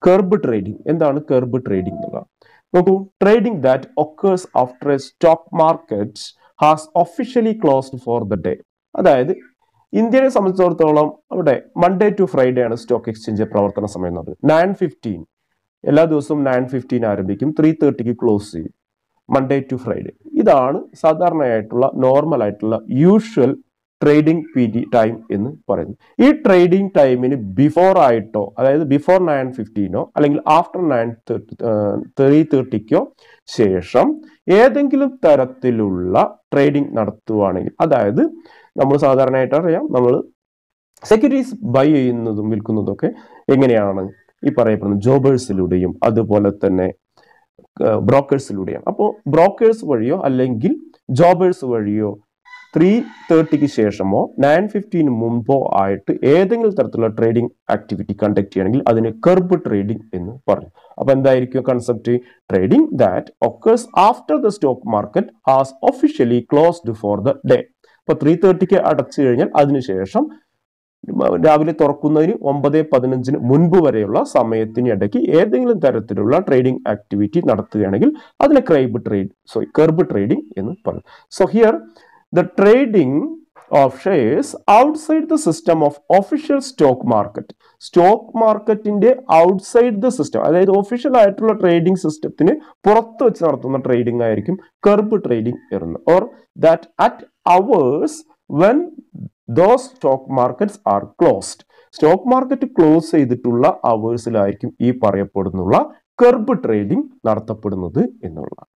kerb trading എന്താണ് kerb trading എന്നുള്ളത് നോക്കൂ trading that occurs after a stock market has officially closed for the day അതായത് ഇന്ത്യയെ സംബന്ധിച്ചിടത്തോളം അവിടെ മൺഡേ ടു ഫ്രൈഡേ ആണ് സ്റ്റോക്ക് എക്സ്ചേഞ്ച് പ്രവർത്തന സമയം എന്ന് പറയുന്നത് നയൻ ഫിഫ്റ്റീൻ എല്ലാ ദിവസവും നയൻ ഫിഫ്റ്റീൻ ആരംഭിക്കും ത്രീ തേർട്ടിക്ക് ക്ലോസ് ചെയ്യും മൺഡേ ടു ഫ്രൈഡേ ഇതാണ് സാധാരണയായിട്ടുള്ള നോർമൽ ആയിട്ടുള്ള യൂഷ്വൽ ട്രേഡിംഗ് പീരി ടൈം എന്ന് പറയുന്നു ഈ ട്രേഡിംഗ് ടൈമിന് ബിഫോർ ആയിട്ടോ അതായത് ബിഫോർ നയൻ ഫിഫ്റ്റീനോ അല്ലെങ്കിൽ ആഫ്റ്റർ നയൻ ത്രീ തേർട്ടിക്കോ ശേഷം ഏതെങ്കിലും തരത്തിലുള്ള ട്രേഡിംഗ് നടത്തുവാണെങ്കിൽ അതായത് നമ്മൾ സാധാരണയായിട്ട് അറിയാം നമ്മൾ സെക്യൂരിറ്റീസ് ബൈ ചെയ്യുന്നതും വിൽക്കുന്നതും ഒക്കെ എങ്ങനെയാണ് ഈ പറയപ്പെടുന്ന ജോബേഴ്സിലൂടെയും അതുപോലെ തന്നെ ബ്രോക്കേഴ്സിലൂടെയാണ് അപ്പോൾ ബ്രോക്കേഴ്സ് വഴിയോ അല്ലെങ്കിൽ ജോബേഴ്സ് വഴിയോ ത്രീ തേർട്ടിക്ക് ശേഷമോ നയൻ ഫിഫ്റ്റീന് മുമ്പോ ആയിട്ട് ഏതെങ്കിലും തരത്തിലുള്ള ട്രേഡിംഗ് ആക്ടിവിറ്റി കണ്ടക്ട് ചെയ്യണമെങ്കിൽ അതിന് കെർബ് ട്രേഡിംഗ് എന്ന് പറയും അപ്പൊ എന്തായിരിക്കും concept trading that occurs after the stock market has officially closed for the day ഇപ്പൊ ത്രീ തേർട്ടിക്ക് അടച്ചു കഴിഞ്ഞാൽ അതിനുശേഷം രാവിലെ തുറക്കുന്നതിന് ഒമ്പത് പതിനഞ്ചിന് മുൻപ് വരെയുള്ള സമയത്തിനിടയ്ക്ക് ഏതെങ്കിലും തരത്തിലുള്ള ട്രേഡിംഗ് ആക്ടിവിറ്റി നടത്തുകയാണെങ്കിൽ അതിനെ crib trade sorry kerb trading എന്ന് പറയും so here the trading of shares outside the system of official stock market stock മാർക്കറ്റിന്റെ ഔട്ട്സൈഡ് ദ സിസ്റ്റം അതായത് ഒഫീഷ്യൽ ആയിട്ടുള്ള ട്രേഡിംഗ് സിസ്റ്റത്തിന് പുറത്ത് വെച്ച് നടത്തുന്ന ട്രേഡിംഗ് ആയിരിക്കും കെർബ് ട്രേഡിംഗ് വരുന്നത് or that at hours when those stock markets are closed stock market close ചെയ്തിട്ടുള്ള അവേഴ്സിലായിരിക്കും ഈ പറയപ്പെടുന്നുള്ള കെർബ് ട്രേഡിംഗ് നടത്തപ്പെടുന്നത് എന്നുള്ള